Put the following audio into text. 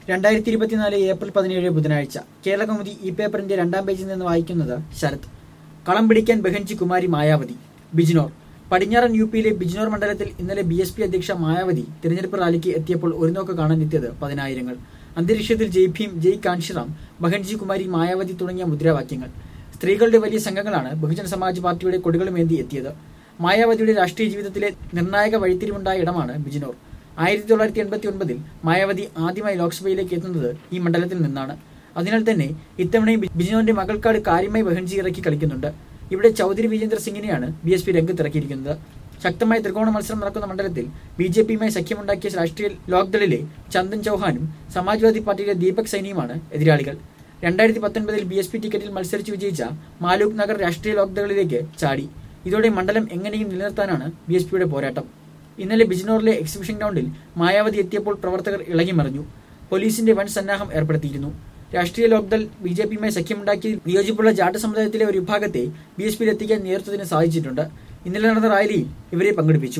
രണ്ടായിരത്തി ഇരുപത്തിനാല് ഏപ്രിൽ പതിനേഴ് ബുധനാഴ്ച കേരള കൗമുദി ഈ പേപ്പറിന്റെ രണ്ടാം പേജിൽ നിന്ന് വായിക്കുന്നത് ശരത് കളം പിടിക്കാൻ ബെഹൻജി കുമാരി മായാവതി ബിജ്നോർ പടിഞ്ഞാറൻ യു പിയിലെ ബിജ്നോർ മണ്ഡലത്തിൽ ഇന്നലെ ബി എസ് പി അധ്യക്ഷ മായാവതി തിരഞ്ഞെടുപ്പ് റാലിക്ക് എത്തിയപ്പോൾ ഒരു നോക്ക് കാണാൻ എത്തിയത് പതിനായിരങ്ങൾ അന്തരീക്ഷത്തിൽ ജയ് ഭീം ജയ് കാൻഷിറാം ബഹൻജി കുമാരി മായാവതി തുടങ്ങിയ മുദ്രാവാക്യങ്ങൾ സ്ത്രീകളുടെ വലിയ സംഘങ്ങളാണ് ബഹുജൻ സമാജ് പാർട്ടിയുടെ കൊടികളുമേന്തി എത്തിയത് മായാവതിയുടെ രാഷ്ട്രീയ ജീവിതത്തിലെ നിർണായക വഴിത്തിരിവുണ്ടായ ഇടമാണ് ബിജ്നോർ ആയിരത്തി തൊള്ളായിരത്തി എൺപത്തി ഒൻപതിൽ മായാവതി ആദ്യമായി ലോക്സഭയിലേക്ക് എത്തുന്നത് ഈ മണ്ഡലത്തിൽ നിന്നാണ് അതിനാൽ തന്നെ ഇത്തവണയും ബിജ്നോറിന്റെ മകൾക്കാട് കാര്യമായി ബഹൻജി ഇറക്കി കളിക്കുന്നുണ്ട് ഇവിടെ ചൗധരി വിജേന്ദ്ര സിംഗിനെയാണ് ബി എസ് പി രംഗത്തിറക്കിയിരിക്കുന്നത് ശക്തമായ ത്രികോണ മത്സരം നടക്കുന്ന മണ്ഡലത്തിൽ ബി ജെ പിയുമായി സഖ്യമുണ്ടാക്കിയ രാഷ്ട്രീയ ലോക്ദളിലെ ചന്ദൻ ചൌഹാനും സമാജ്വാദി പാർട്ടിയിലെ ദീപക് സൈനിയുമാണ് എതിരാളികൾ രണ്ടായിരത്തി പത്തൊൻപതിൽ ബി എസ് പി ടിക്കറ്റിൽ മത്സരിച്ച് വിജയിച്ച മാലൂക് നഗർ രാഷ്ട്രീയ ലോക്ദളിലേക്ക് ചാടി ഇതോടെ മണ്ഡലം എങ്ങനെയും നിലനിർത്താനാണ് ബി എസ് പിയുടെ പോരാട്ടം ഇന്നലെ ബിജ്നോറിലെ എക്സിബിഷൻ ഗ്രൗണ്ടിൽ മായാവതി എത്തിയപ്പോൾ പ്രവർത്തകർ ഇളകിമറിഞ്ഞു പോലീസിന്റെ വൻ സന്നാഹം ഏർപ്പെടുത്തിയിരുന്നു രാഷ്ട്രീയ ലോക്ദൾ ബി ജെ പിയുമായി സഖ്യമുണ്ടാക്കി വിയോജിപ്പുള്ള ജാട്ട് സമുദായത്തിലെ ഒരു വിഭാഗത്തെ ബി എസ് പിയിൽ എത്തിക്കാൻ നേതൃത്വത്തിന് സാധിച്ചിട്ടുണ്ട് ഇന്നലെ നടന്ന റാലിയിൽ ഇവരെ പങ്കെടുപ്പിച്ചു